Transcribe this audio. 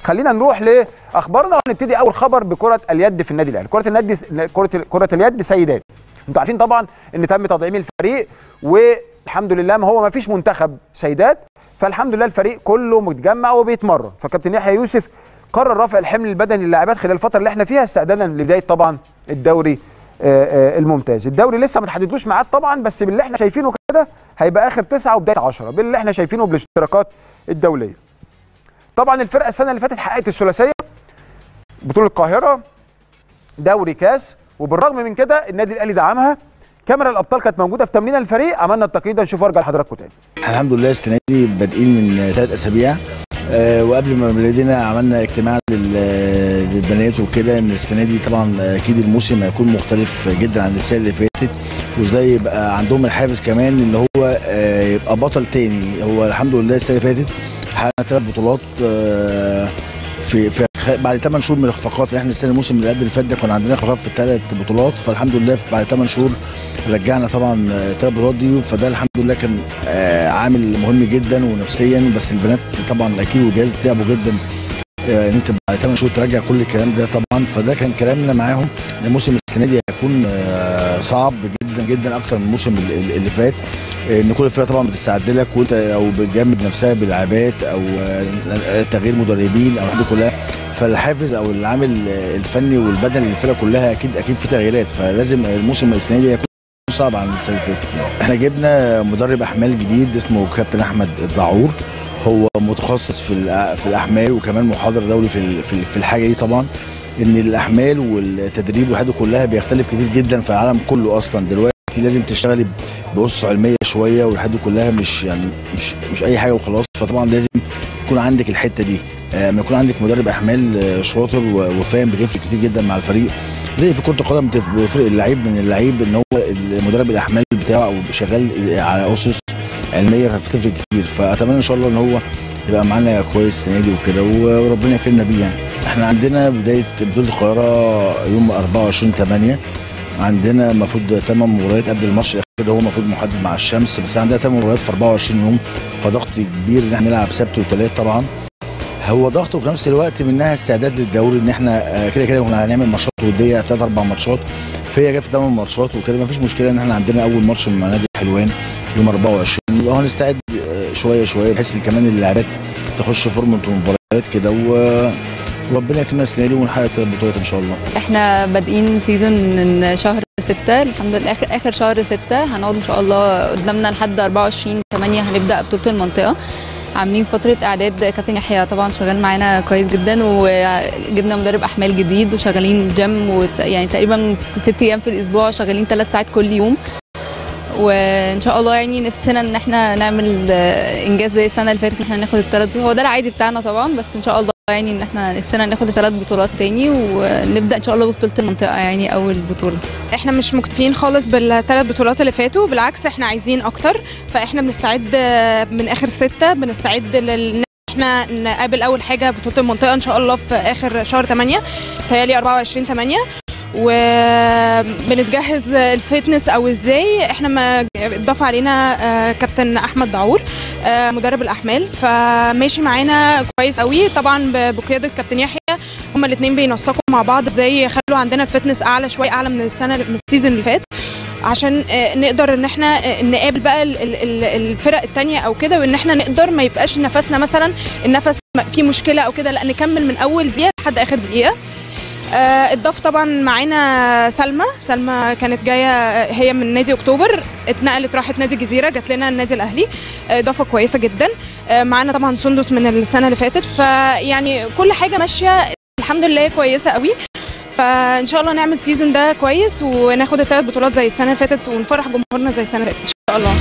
خلينا نروح لاخبارنا ونبتدي اول خبر بكره اليد في النادي الاهلي كره النادي كره كره اليد سيدات انتوا عارفين طبعا ان تم تدعيم الفريق والحمد لله ما هو ما فيش منتخب سيدات فالحمد لله الفريق كله متجمع وبيتمرن فكابتن يحيى يوسف قرر رفع الحمل البدني للاعبات خلال الفتره اللي احنا فيها استعدادا لبدايه طبعا الدوري آه، آه، الممتاز الدوري لسه ما تحددوش ميعاد طبعا بس باللي احنا شايفينه كده هيبقى اخر تسعة وبدايه 10 باللي احنا شايفينه بالاشتراكات الدوليه طبعا الفرقه السنه اللي فاتت حققت الثلاثيه بطوله القاهره دوري كاس وبالرغم من كده النادي الاهلي دعمها كاميرا الابطال كانت موجوده في تمرين الفريق عملنا التقييد نشوف وارجع لحضراتكم تاني الحمد لله السنه دي بادئين من ثلاث اسابيع آه، وقبل ما بدينا عملنا اجتماع لل- للبنات وكده ان السنه دي طبعا اكيد الموسم هيكون مختلف جدا عن السنه اللي فاتت وازاي يبقى عندهم الحافز كمان ان هو آه، يبقى بطل تاني هو الحمد لله السنه اللي فاتت حققنا ثلاث بطولات آه، في في خ- بعد 8 شهور من الاخفاقات احنا السنه الموسم اللي قبل اللي فات ده كنا عندنا اخفاقات في ثلاث بطولات فالحمد لله في- بعد 8 شهور رجعنا طبعا ثلاث بطولات دي فده الحمد لله كان آه، عامل مهم جدا ونفسيا بس البنات طبعا اكيد والجهاز تعبوا جدا آه، ان انت بعد 8 شهور ترجع كل الكلام ده طبعا فده كان كلامنا معاهم ان الموسم السنه دي هيكون آه، صعب جدا جدا اكتر من الموسم اللي اللي فات آه، ان كل الفرقه طبعا بتستعد لك وانت او بتجمد نفسها بلعبات او آه، تغيير مدربين او الحاجات دي كلها فالحافز او العامل آه، الفني والبدني للفرقه كلها اكيد اكيد في تغييرات فلازم الموسم السنه دي يكون صعب عن السنه اللي فاتت يعني. احنا جبنا مدرب احمال جديد اسمه كابتن احمد الدعور هو متخصص في الأ- في الاحمال وكمان محاضر دولي في ال- في ال- في الحاجه دي طبعا ان الاحمال والتدريب والحاجات دي كلها بيختلف كتير جدا في العالم كله اصلا دلوقتي لازم تشتغلي بأسس علميه شويه والحاجات دي كلها مش يعني مش مش اي حاجه وخلاص فطبعا لازم يكون عندك الحته دي آه، لما يكون عندك مدرب احمال آه، شاطر و- وفاهم بتفرق كتير جدا مع الفريق زي في كره القدم بتف- بيفرق اللعيب من اللعيب ان هو مدرب الاحمال بتاعه او شغال على اسس علميه فبتفرق كتير فاتمنى ان شاء الله ان هو يبقى معانا كويس السنه دي وكده و- وربنا يكرمنا بيه يعني احنا عندنا بدايه بطوله القاهره يوم 24 8 عندنا المفروض ثمان مباريات قبل الماتش الاخير هو المفروض محدد مع الشمس بس عندنا ثمان مباريات في 24 يوم فضغط كبير ان احنا نلعب سبت وثلاث طبعا هو ضغط وفي نفس الوقت منها استعداد للدوري ان احنا آه، كده كده كنا هنعمل ماتشات وديه ثلاث اربع ماتشات فهي جت في ثمان ماتشات وكده مفيش مشكله ان احنا عندنا اول ماتش مع نادي حلوان يوم 24 يبقى هنستعد آه، شويه شويه بحيث ان كمان اللاعبات تخش فورمه المباريات كده و وربنا يكرمنا السنه دي ونحقق البطولات ان شاء الله احنا بادئين سيزون من شهر ستة الحمد لله اخر اخر شهر ستة هنقعد ان شاء الله قدامنا لحد 24 8 هنبدا بطولة المنطقة عاملين فترة اعداد كابتن يحيى طبعا شغال معانا كويس جدا وجبنا مدرب احمال جديد وشغالين جيم وت- يعني تقريبا ست ايام في الاسبوع شغالين ثلاث ساعات كل يوم وان شاء الله يعني نفسنا ان احنا نعمل آه، انجاز زي السنه اللي فاتت ان احنا ناخد الثلاث هو ده العادي بتاعنا طبعا بس ان شاء الله يعني ان احنا نفسنا ناخد الثلاث بطولات تاني ونبدا ان شاء الله ببطوله المنطقه يعني اول بطوله احنا مش مكتفيين خالص بالثلاث بطولات اللي فاتوا بالعكس احنا عايزين اكتر فاحنا بنستعد من اخر ستة بنستعد لل إن احنا نقابل اول حاجه بطوله المنطقه ان شاء الله في اخر شهر 8 تهيألي 24 8 وبنتجهز الفتنس او ازاي احنا ما اتضاف علينا آه، كابتن احمد دعور آه، مدرب الاحمال فماشي معانا كويس قوي طبعا ب- بقياده كابتن يحيى هما الاثنين بينسقوا مع بعض ازاي يخلوا عندنا الفتنس اعلى شويه اعلى من السنه من السيزون اللي فات عشان آه، نقدر ان احنا آه، نقابل بقى ال- ال- ال- الفرق التانية او كده وان احنا نقدر ما يبقاش نفسنا مثلا النفس م- فيه مشكله او كده لا نكمل من اول دقيقه لحد اخر دقيقه آه، اتضاف طبعا معانا سلمى سلمى كانت جايه آه، هي من نادي اكتوبر اتنقلت راحت نادي الجزيره جات لنا النادي الاهلي آه، اضافه كويسه جدا آه، معانا طبعا سندس من السنه اللي فاتت فيعني كل حاجه ماشيه الحمد لله كويسه قوي فان شاء الله نعمل السيزون ده كويس وناخد الثلاث بطولات زي السنه اللي فاتت ونفرح جمهورنا زي السنه اللي فاتت ان شاء الله